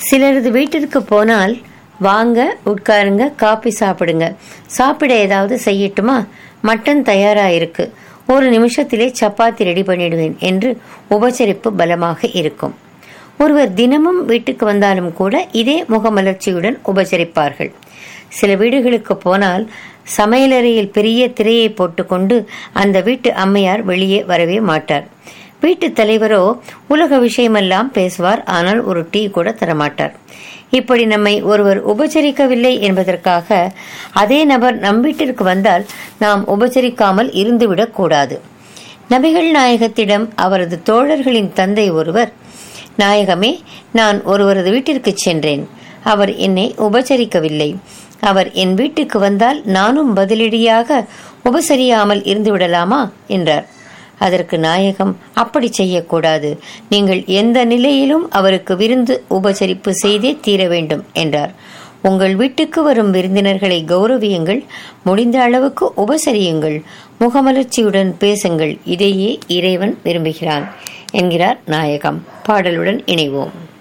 சிலரது வீட்டிற்கு போனால் வாங்க உட்காருங்க காபி சாப்பிடுங்க சாப்பிட ஏதாவது செய்யட்டுமா மட்டன் தயாரா இருக்கு ஒரு நிமிஷத்திலே சப்பாத்தி ரெடி பண்ணிடுவேன் என்று உபசரிப்பு பலமாக இருக்கும் ஒருவர் தினமும் வீட்டுக்கு வந்தாலும் கூட இதே முகமலர்ச்சியுடன் உபசரிப்பார்கள் சில வீடுகளுக்கு போனால் சமையலறையில் பெரிய திரையை போட்டுக்கொண்டு அந்த வீட்டு அம்மையார் வெளியே வரவே மாட்டார் வீட்டு தலைவரோ உலக விஷயமெல்லாம் பேசுவார் ஆனால் ஒரு டீ கூட தரமாட்டார் இப்படி நம்மை ஒருவர் உபசரிக்கவில்லை என்பதற்காக அதே நபர் நம் வீட்டிற்கு வந்தால் நாம் உபசரிக்காமல் இருந்துவிடக் கூடாது நபிகள் நாயகத்திடம் அவரது தோழர்களின் தந்தை ஒருவர் நாயகமே நான் ஒருவரது வீட்டிற்கு சென்றேன் அவர் என்னை உபசரிக்கவில்லை அவர் என் வீட்டுக்கு வந்தால் நானும் பதிலடியாக உபசரியாமல் இருந்து விடலாமா என்றார் அதற்கு நாயகம் அப்படி செய்யக்கூடாது நீங்கள் எந்த நிலையிலும் அவருக்கு விருந்து உபசரிப்பு செய்தே தீர வேண்டும் என்றார் உங்கள் வீட்டுக்கு வரும் விருந்தினர்களை கௌரவியுங்கள் முடிந்த அளவுக்கு உபசரியுங்கள் முகமலர்ச்சியுடன் பேசுங்கள் இதையே இறைவன் விரும்புகிறான் என்கிறார் நாயகம் பாடலுடன் இணைவோம்